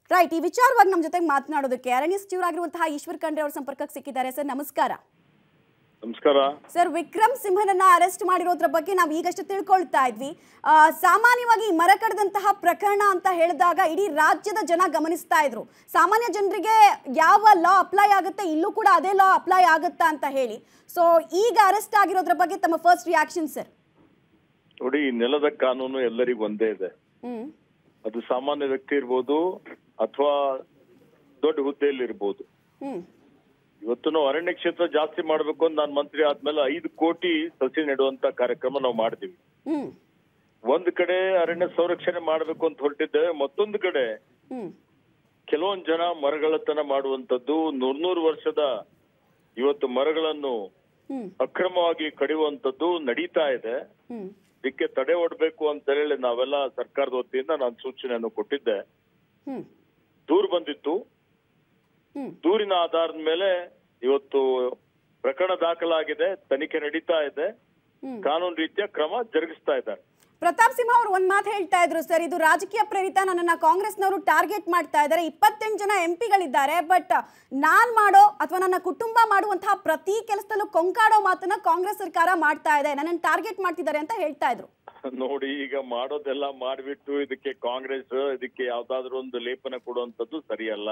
right ಈ ವಿಚಾರವಾಗಿ ನಮ್ಮ ಜೊತೆಗೆ ಮಾತನಾಡೋದಕ್ಕೆ ಅರಣ್ಯ ಸಚಿವರಾಗಿರುವಂತಹ ಈಶ್ವರ್ ಖಂಡ್ರೆ ಅವ್ರ ಸಂಪರ್ಕಕ್ಕೆ ಸಿಕ್ಕಿದ್ದಾರೆ ಸರ್ ನಮಸ್ಕಾರ ನಮಸ್ಕಾರ ಸರ್ ವಿಕ್ರಮ್ ಸಿಂಹನನ್ನ ಅರೆಸ್ಟ್ ಮಾಡಿರೋದ್ರ ಬಗ್ಗೆ ನಾವು ಈಗಷ್ಟೇ ತಿಳ್ಕೊಳ್ತಾ ಇದ್ವಿ ಆ, ಸಾಮಾನ್ಯವಾಗಿ ಈ ಮರ ಕಡ್ದಂತಹ ಪ್ರಕರಣ ಅಂತ ಹೇಳಿದಾಗ ಇಡೀ ರಾಜ್ಯದ ಜನ ಗಮನಿಸ್ತಾ ಇದ್ರು ಸಾಮಾನ್ಯ ಜನರಿಗೆ ಯಾವ ಲಾ ಅಪ್ಲೈ ಆಗುತ್ತೆ ಇಲ್ಲೂ ಕೂಡ ಅದೇ ಲಾ ಅಪ್ಲೈ ಆಗುತ್ತಾ ಅಂತ ಹೇಳಿ ಸೊ ಈಗ ಅರೆಸ್ಟ್ ಆಗಿರೋದ್ರ ಬಗ್ಗೆ ತಮ್ಮ ಫಸ್ಟ್ ರಿಯಾಕ್ಷನ್ ಸರ್ ನೋಡಿ ಈ ನೆಲದ ಕಾನೂನು ಎಲ್ಲರಿಗೂ ಒಂದೇ ಇದೆ ಹ್ಮ್ ಅದು ಸಾಮಾನ್ಯ ವ್ಯಕ್ತಿ ಇರ್ಬೋದು ಅಥವಾ ದೊಡ್ಡ ಹುದ್ದೆಯಲ್ಲಿ ಇರ್ಬೋದು ಹ್ಮ್ ಇವತ್ತು ನಾವು ಅರಣ್ಯ ಕ್ಷೇತ್ರ ಜಾಸ್ತಿ ಮಾಡ್ಬೇಕು ಅಂತ ನಾನು ಮಂತ್ರಿ ಆದ್ಮೇಲೆ ಐದು ಕೋಟಿ ಸಸಿ ನೆಡುವಂತ ಕಾರ್ಯಕ್ರಮ ನಾವು ಮಾಡ್ತೀವಿ ಹ್ಮ್ ಒಂದ್ ಕಡೆ ಅರಣ್ಯ ಸಂರಕ್ಷಣೆ ಮಾಡ್ಬೇಕು ಅಂತ ಹೊರಟಿದ್ದೇವೆ ಮತ್ತೊಂದು ಕಡೆ ಹ್ಮ್ ಕೆಲವೊಂದ್ ಜನ ಮರಗಳತನ ಮಾಡುವಂತದ್ದು ನೂರ್ನೂರು ವರ್ಷದ ಇವತ್ತು ಮರಗಳನ್ನು ಹ್ಮ್ ಅಕ್ರಮವಾಗಿ ಕಡಿಯುವಂತದ್ದು ನಡೀತಾ ಇದೆ ಹ್ಮ್ ಇದಕ್ಕೆ ತಡೆ ಒಡ್ಬೇಕು ಅಂತ ಹೇಳಿ ನಾವೆಲ್ಲ ಸರ್ಕಾರದ ವತಿಯಿಂದ ನಾನು ಸೂಚನೆಯನ್ನು ಕೊಟ್ಟಿದ್ದೆ ಹ್ಮ್ ದೂರು ಬಂದಿತ್ತು ಹ್ಮ್ ದೂರಿನ ಆಧಾರದ ಮೇಲೆ ಇವತ್ತು ಪ್ರಕರಣ ದಾಖಲಾಗಿದೆ ತನಿಖೆ ನಡೀತಾ ಇದೆ ಹ್ಮ್ ಕಾನೂನು ರೀತಿಯ ಕ್ರಮ ಜರುಗಿಸ್ತಾ ಇದ್ದಾರೆ ಪ್ರತಾಪ್ ಸಿಂಹ ಅವರು ಒಂದ್ ಮಾತು ಹೇಳ್ತಾ ಇದ್ರು ಸರ್ ಇದು ರಾಜಕೀಯ ಪ್ರೇರಿತ ನನ್ನನ್ನ ಕಾಂಗ್ರೆಸ್ನವರು ಟಾರ್ಗೆಟ್ ಮಾಡ್ತಾ ಇದ್ದಾರೆ ಇಪ್ಪತ್ತೆಂಟು ಜನ ಎಂ ಪಿಗಳಿದ್ದಾರೆ ಬಟ್ ನಾನ್ ಮಾಡೋ ಅಥವಾ ನನ್ನ ಕುಟುಂಬ ಮಾಡುವಂತಹ ಪ್ರತಿ ಕೆಲಸದಲ್ಲೂ ಕೊಂಕಾಡೋ ಮಾತನ್ನ ಕಾಂಗ್ರೆಸ್ ಸರ್ಕಾರ ಮಾಡ್ತಾ ಇದೆ ನನ್ನನ್ನು ಟಾರ್ಗೆಟ್ ಮಾಡ್ತಿದ್ದಾರೆ ಅಂತ ಹೇಳ್ತಾ ಇದ್ರು ನೋಡಿ ಈಗ ಮಾಡೋದೆಲ್ಲ ಮಾಡ್ಬಿಟ್ಟು ಇದಕ್ಕೆ ಕಾಂಗ್ರೆಸ್ ಇದಕ್ಕೆ ಯಾವ್ದಾದ್ರು ಒಂದು ಲೇಪನ ಕೊಡುವಂತದ್ದು ಸರಿಯಲ್ಲ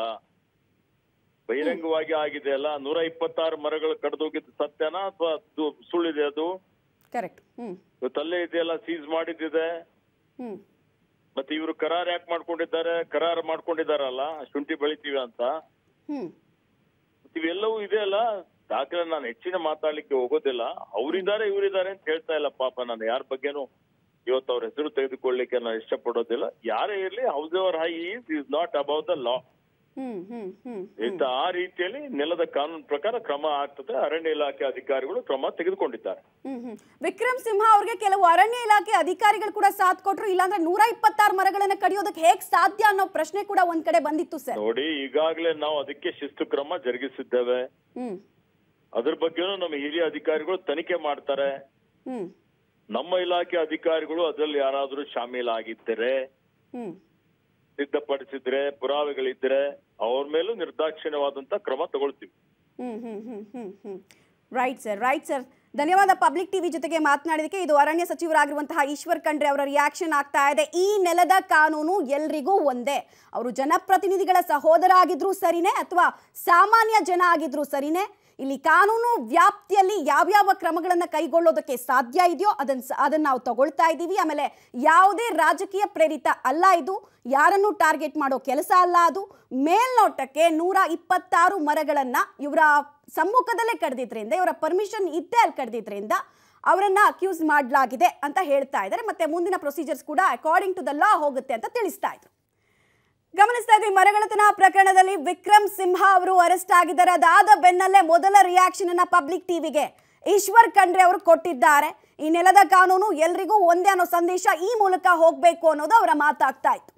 ಬಹಿರಂಗವಾಗಿ ಆಗಿದೆ ಅಲ್ಲ ನೂರ ಇಪ್ಪತ್ತಾರು ಮರಗಳು ಕಡ್ದೋಗಿದ್ದು ಸತ್ಯನಾ ಅಥವಾ ಸುಳ್ಳಿದೆ ಅದು ಕರೆಕ್ಟ್ ಹ್ಮ್ ಇವತ್ತಲ್ಲೇ ಇದೆಯಲ್ಲ ಸೀಸ್ ಮಾಡಿದ್ದಿದೆ ಹ್ಮ್ ಮತ್ತೆ ಇವರು ಕರಾರ್ ಯಾಕೆ ಮಾಡ್ಕೊಂಡಿದ್ದಾರೆ ಕರಾರ್ ಮಾಡ್ಕೊಂಡಿದಾರಲ್ಲ ಶುಂಠಿ ಬೆಳಿತೀವಿ ಅಂತ ಹ್ಮ್ ಮತ್ತ್ ಇವೆಲ್ಲವೂ ಇದೆ ಅಲ್ಲ ದಾಖಲೆ ನಾನು ಹೆಚ್ಚಿನ ಮಾತಾಡ್ಲಿಕ್ಕೆ ಹೋಗೋದಿಲ್ಲ ಅವರಿದ್ದಾರೆ ಇವರಿದ್ದಾರೆ ಅಂತ ಹೇಳ್ತಾ ಇಲ್ಲ ಪಾಪ ನಾನು ಯಾರ ಬಗ್ಗೆನೂ ಇವತ್ತು ಅವ್ರ ಹೆಸರು ತೆಗೆದುಕೊಳ್ಳಿಕ್ಕೆ ನಾನು ಇಷ್ಟಪಡೋದಿಲ್ಲ ಯಾರೇ ಇರ್ಲಿ howsoever high is is not about the law hmm hmm hmm ಇಂತ ಆ ರೀತಿಯಲ್ಲಿ ನೆಲದ ಕಾನೂನು ಪ್ರಕಾರ ಕ್ರಮ ಆಗ್ತದೆ ಅರಣ್ಯ ಇಲಾಖೆ ಅಧಿಕಾರಿಗಳು ಕ್ರಮ ತೆಗೆದುಕೊಂಡಿದ್ದಾರೆ ಹ್ಮ್ ಹ್ಮ್ ವಿಕ್ರಮ್ ಸಿಂಹ ಅವ್ರಿಗೆ ಕೆಲವು ಅರಣ್ಯ ಇಲಾಖೆ ಅಧಿಕಾರಿಗಳು ಕೂಡ ಸಾಥ್ ಕೊಟ್ರು ಇಲ್ಲಾಂದ್ರೆ ನೂರ ಇಪ್ಪತ್ತಾರು ಮರಗಳನ್ನ ಕಡಿಯೋದಕ್ಕೆ ಹೇಗ್ ಸಾಧ್ಯ ಅನ್ನೋ ಪ್ರಶ್ನೆ ಕೂಡ ಒಂದ್ ಕಡೆ ಬಂದಿತ್ತು ಸರ್ ನೋಡಿ ಈಗಾಗಲೇ ನಾವು ಅದಕ್ಕೆ ಶಿಸ್ತು ಕ್ರಮ ಜರುಗಿಸಿದ್ದೇವೆ ಹ್ಮ್ ಅದ್ರ ಬಗ್ಗೆನೂ ನಮ್ಮ ಹಿರಿಯ ಅಧಿಕಾರಿಗಳು ತನಿಖೆ ಮಾಡ್ತಾರೆ ಹ್ಮ್ ನಮ್ಮ ಇಲಾಖೆ ಅಧಿಕಾರಿಗಳು ಅದರಲ್ಲಿ ಯಾರಾದ್ರೂ ಶಾಮೀಲಾಗಿದ್ದರೆ ಹ್ಮ್ ಸಿದ್ಧಪಡಿಸಿದ್ರೆ ಪುರಾವೆಗಳಿದ್ರೆ ಅವ್ರ ಮೇಲೂ ನಿರ್ದಾಕ್ಷಿಣ್ಯವಾದಂತ ಕ್ರಮ ತಗೊಳ್ತೀವಿ hmm hmm hmm hmm hmm right sir right sir ಧನ್ಯವಾದ ಪಬ್ಲಿಕ್ ಟಿವಿ ಜೊತೆಗೆ ಮಾತನಾಡಿದಕ್ಕೆ ಇದು ಅರಣ್ಯ ಸಚಿವರಾಗಿರುವಂತಹ ಈಶ್ವರ್ ಖಂಡ್ರೆ ಅವರ ರಿಯಾಕ್ಷನ್ ಆಗ್ತಾ ಇದೆ ಈ ನೆಲದ ಕಾನೂನು ಎಲ್ರಿಗೂ ಒಂದೇ ಅವರು ಜನಪ್ರತಿನಿಧಿಗಳ ಸಹೋದರ ಆಗಿದ್ರು ಸರಿನೇ ಅಥವಾ ಸಾಮಾನ್ಯ ಜನ ಆಗಿದ್ರು ಸರಿನೇ ಇಲ್ಲಿ ಕಾನೂನು ವ್ಯಾಪ್ತಿಯಲ್ಲಿ ಯಾವ್ಯಾವ ಕ್ರಮಗಳನ್ನು ಕೈಗೊಳ್ಳೋದಕ್ಕೆ ಸಾಧ್ಯ ಇದೆಯೋ ಅದನ್ನ ಅದನ್ನ ನಾವು ತಗೊಳ್ತಾ ಇದ್ದೀವಿ ಆಮೇಲೆ ಯಾವುದೇ ರಾಜಕೀಯ ಪ್ರೇರಿತ ಅಲ್ಲ ಇದು ಯಾರನ್ನು ಟಾರ್ಗೆಟ್ ಮಾಡೋ ಕೆಲಸ ಅಲ್ಲ ಅದು ಮೇಲ್ನೋಟಕ್ಕೆ ನೂರ ಇಪ್ಪತ್ತಾರು ಮರಗಳನ್ನ ಇವರ ಸಮ್ಮುಖದಲ್ಲೇ ಕಡ್ದಿದ್ರಿಂದ ಇವರ ಪರ್ಮಿಷನ್ ಇದ್ದೇ ಅಲ್ಲಿ ಕಡ್ದಿದ್ರಿಂದ ಅವರನ್ನ ಅಕ್ಯೂಸ್ ಮಾಡಲಾಗಿದೆ ಅಂತ ಹೇಳ್ತಾ ಇದ್ದಾರೆ ಮತ್ತೆ ಮುಂದಿನ ಪ್ರೊಸೀಜರ್ಸ್ ಕೂಡ ಅಕಾರ್ಡಿಂಗ್ ಟು ದ ಲಾ ಹೋಗುತ್ತೆ ಅಂತ ತಿಳಿಸ್ತಾ ಇದ್ರು ಗಮನಿಸ್ತಾ ಇದ್ವಿ ಮರಗಳತನ ಪ್ರಕರಣದಲ್ಲಿ ವಿಕ್ರಮ್ ಸಿಂಹ ಅವರು ಅರೆಸ್ಟ್ ಆಗಿದ್ದಾರೆ ಅದಾದ ಬೆನ್ನಲ್ಲೇ ಮೊದಲ ರಿಯಾಕ್ಷನ್ ಅನ್ನ ಪಬ್ಲಿಕ್ ಟಿವಿಗೆ ಈಶ್ವರ್ ಖಂಡ್ರೆ ಅವರು ಕೊಟ್ಟಿದ್ದಾರೆ ಈ ನೆಲದ ಕಾನೂನು ಎಲ್ರಿಗೂ ಒಂದೇ ಅನ್ನೋ ಸಂದೇಶ ಈ ಮೂಲಕ ಹೋಗ್ಬೇಕು ಅನ್ನೋದು ಅವರ ಮಾತಾಗ್ತಾ ಇತ್ತು